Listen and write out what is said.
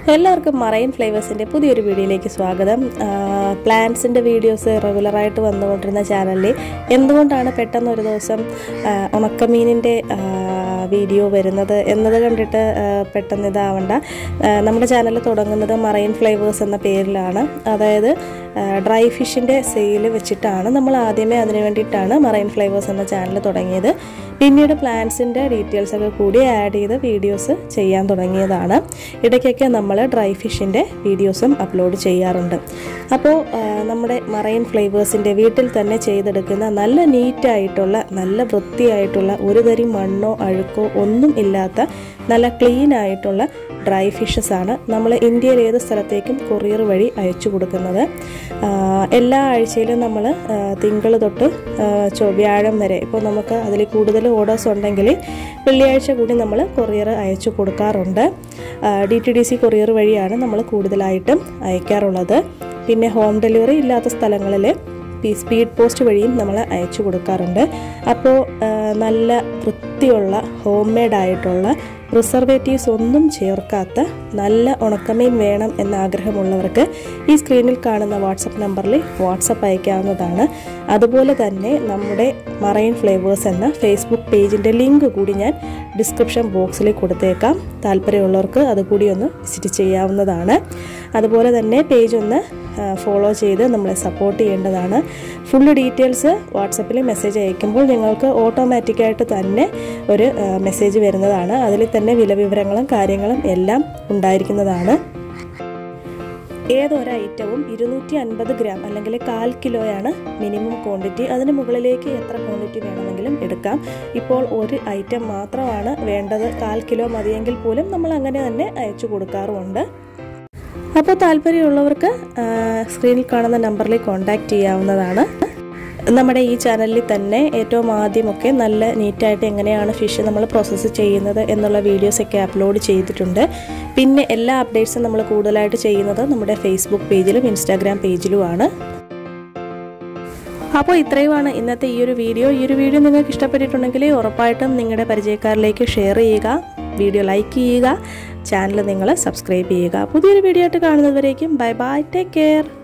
എല്ലാവർക്കും മറൈൻ ഫ്ലേവേഴ്സിൻ്റെ പുതിയൊരു വീഡിയോയിലേക്ക് സ്വാഗതം പ്ലാന്റ്സിൻ്റെ വീഡിയോസ് റെഗുലറായിട്ട് വന്നുകൊണ്ടിരുന്ന ചാനലിൽ എന്തുകൊണ്ടാണ് പെട്ടെന്ന് ഒരു ദിവസം ആ, ഉണക്കമീനിൻ്റെ ആ, വീഡിയോ വരുന്നത് എന്നത് കണ്ടിട്ട് ആ, പെട്ടെന്ന് ഇതാവണ്ട ആ, നമ്മുടെ ചാനൽ തുടങ്ങുന്നത് മറൈൻ ഫ്ലേവേഴ്സ് എന്ന പേരിലാണ് അതായത് ഡ്രൈ ഫിഷിൻ്റെ സെയിൽ വെച്ചിട്ടാണ് നമ്മൾ ആദ്യമേ അതിന് വേണ്ടിയിട്ടാണ് മറൈൻ ഫ്ലേവേഴ്സ് എന്ന ചാനൽ തുടങ്ങിയത് പിന്നീട് പ്ലാന്റ്സിൻ്റെ ഡീറ്റെയിൽസ് ഒക്കെ കൂടി ആഡ് ചെയ്ത് വീഡിയോസ് ചെയ്യാൻ തുടങ്ങിയതാണ് ഇടയ്ക്കൊക്കെ നമ്മൾ ഡ്രൈ ഫിഷിൻ്റെ വീഡിയോസും അപ്ലോഡ് ചെയ്യാറുണ്ട് അപ്പോൾ ആ, നമ്മുടെ മറൈൻ ഫ്ലേവേഴ്സിൻ്റെ വീട്ടിൽ തന്നെ ചെയ്തെടുക്കുന്ന നല്ല നീറ്റായിട്ടുള്ള നല്ല വൃത്തിയായിട്ടുള്ള ഒരു തരി മണ്ണോ അഴുക്കോ ഒന്നും ഇല്ലാത്ത നല്ല ക്ലീൻ ആയിട്ടുള്ള ഡ്രൈ ഫിഷസ് ആണ് നമ്മൾ ഇന്ത്യയിൽ ഏത് സ്ഥലത്തേക്കും കൊറിയർ വഴി അയച്ചു കൊടുക്കുന്നത് ആ, എല്ലാ ആഴ്ചയിലും നമ്മൾ തിങ്കൾ തൊട്ട് ആ, ചൊ വ്യാഴം വരെ ഇപ്പോൾ നമുക്ക് അതിൽ കൂടുതൽ ഓർഡേഴ്സ് ഉണ്ടെങ്കിൽ വെള്ളിയാഴ്ച കൂടി നമ്മൾ കൊറിയർ അയച്ചു കൊടുക്കാറുണ്ട് D T D C courier വഴിയാണ് നമ്മൾ കൂടുതലായിട്ടും അയക്കാറുള്ളത് പിന്നെ ഹോം ഡെലിവറി ഇല്ലാത്ത സ്ഥലങ്ങളിൽ ഈ സ്പീഡ് പോസ്റ്റ് വഴിയും നമ്മൾ അയച്ചു കൊടുക്കാറുണ്ട് അപ്പോൾ ആ, നല്ല വൃത്തിയുള്ള ഹോം മെയ്ഡ് ആയിട്ടുള്ള പ്രിസർവേറ്റീവ്സ് ഒന്നും ചേർക്കാത്ത നല്ല ഉണക്കമീൻ വേണം എന്ന ആഗ്രഹമുള്ളവർക്ക് ഈ സ്ക്രീനിൽ കാണുന്ന വാട്സപ്പ് നമ്പറിൽ വാട്സപ്പ് അയക്കാവുന്നതാണ് അതുപോലെ തന്നെ നമ്മുടെ മറൈൻ ഫ്ലേവേഴ്സ് എന്ന ഫേസ്ബുക്ക് പേജിൻ്റെ ലിങ്ക് കൂടി ഞാൻ ഡിസ്ക്രിപ്ഷൻ ബോക്സിൽ കൊടുത്തേക്കാം താല്പര്യമുള്ളവർക്ക് അതുകൂടി ഒന്ന് വിസിറ്റ് ചെയ്യാവുന്നതാണ് അതുപോലെ തന്നെ പേജ് ഒന്ന് ഫോളോ ചെയ്ത് നമ്മളെ സപ്പോർട്ട് ചെയ്യേണ്ടതാണ് ഫുള്ള് ഡീറ്റെയിൽസ് വാട്സപ്പിൽ മെസ്സേജ് അയക്കുമ്പോൾ നിങ്ങൾക്ക് ഓട്ടോമാറ്റിക്കായിട്ട് തന്നെ ഒരു മെസ്സേജ് വരുന്നതാണ് അതിൽ തന്നെ വില വിവരങ്ങളും കാര്യങ്ങളും എല്ലാം ഉണ്ടായിരിക്കുന്നതാണ് ഏതൊരു ഐറ്റവും ഇരുന്നൂറ്റി അൻപത് ഗ്രാം അല്ലെങ്കിൽ കാൽ കിലോയാണ് മിനിമം ക്വാണ്ടിറ്റി അതിന് മുകളിലേക്ക് എത്ര ക്വാണ്ടിറ്റി വേണമെങ്കിലും എടുക്കാം ഇപ്പോൾ ഒരു ഐറ്റം മാത്രമാണ് വേണ്ടത് കാൽ കിലോ മതിയെങ്കിൽ പോലും നമ്മൾ അങ്ങനെ തന്നെ അയച്ചു കൊടുക്കാറുമുണ്ട് അപ്പോൾ താല്പര്യമുള്ളവർക്ക് ആ, സ്ക്രീനിൽ കാണുന്ന നമ്പറിൽ കോൺടാക്റ്റ് ചെയ്യാവുന്നതാണ് നമ്മുടെ ഈ ചാനലിൽ തന്നെ ഏറ്റവും ആദ്യമൊക്കെ നല്ല നീറ്റായിട്ട് എങ്ങനെയാണ് ഫിഷ് നമ്മൾ പ്രോസസ്സ് ചെയ്യുന്നത് എന്നുള്ള വീഡിയോസൊക്കെ അപ്ലോഡ് ചെയ്തിട്ടുണ്ട് പിന്നെ എല്ലാ അപ്ഡേറ്റ്സും നമ്മൾ കൂടുതലായിട്ട് ചെയ്യുന്നത് നമ്മുടെ ഫേസ്ബുക്ക് പേജിലും ഇൻസ്റ്റാഗ്രാം പേജിലുമാണ് അപ്പോൾ ഇത്രയുമാണ് ഇന്നത്തെ ഈ ഒരു വീഡിയോ ഈ ഒരു വീഡിയോ നിങ്ങൾക്ക് ഇഷ്ടപ്പെട്ടിട്ടുണ്ടെങ്കിൽ ഉറപ്പായിട്ടും നിങ്ങളുടെ പരിചയക്കാരിലേക്ക് ഷെയർ ചെയ്യുക വീഡിയോ ലൈക്ക് ചെയ്യുക ചാനൽ നിങ്ങൾ സബ്സ്ക്രൈബ് ചെയ്യുക പുതിയൊരു വീഡിയോ ആയിട്ട് കാണുന്നതുവരേക്കും ബൈ ബൈ ടേക്ക് കെയർ